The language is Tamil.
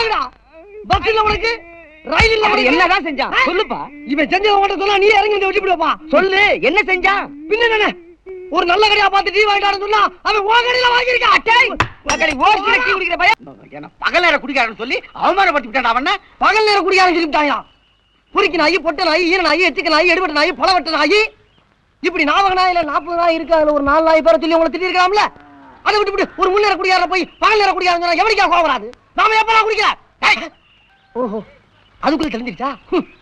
வாங்கடா பஸ் இல்ல உனக்கு ரயில் இல்ல அப்படி உனக்கு என்னதான் செஞ்சான் சொல்லுப்பா இவன் செஞ்சத உன்கிட்ட சொன்னா நீ இறங்கி வந்து வெட்டி விடுவா சொல்லு என்ன செஞ்சான் பின்ன என்ன ஒரு நல்ல கடையா பார்த்து டீ வாங்கிட்டாருன்னு சொன்னா அவன் உன் கடையில வாங்கியிருக்கான் அட்டை மகனை ஓசில டீ குடிக்கிற பையன் என்ன பகல் நேரம் குடிக்காரன்னு சொல்லி அவமானப்படுத்தி விட்டான் அவன பகல் நேரம் குடிக்காரன் சொல்லிவிட்டாயா பொறுக்கி நாயி பொட்ட நாயி ஈர நாயி எச்சுக்க நாயி எடுபட்ட நாயி பழவட்ட நாயி இப்படி நாவக நாயில நாற்பது நாய் இருக்கு அதுல ஒரு நாலு நாய் பேரை சொல்லி உங்களை திட்டிருக்கலாம்ல அதை விட்டு விட்டு ஒரு முன்னேற குடியார போய் பகல் நேரம் குடியாரன் சொன்னா எவனிக்கா கோவம் வராது நாம எப்படா குடிக்கிறா ஓஹோ அதுக்குள்ள தெரிஞ்சிருச்சா ஹம்.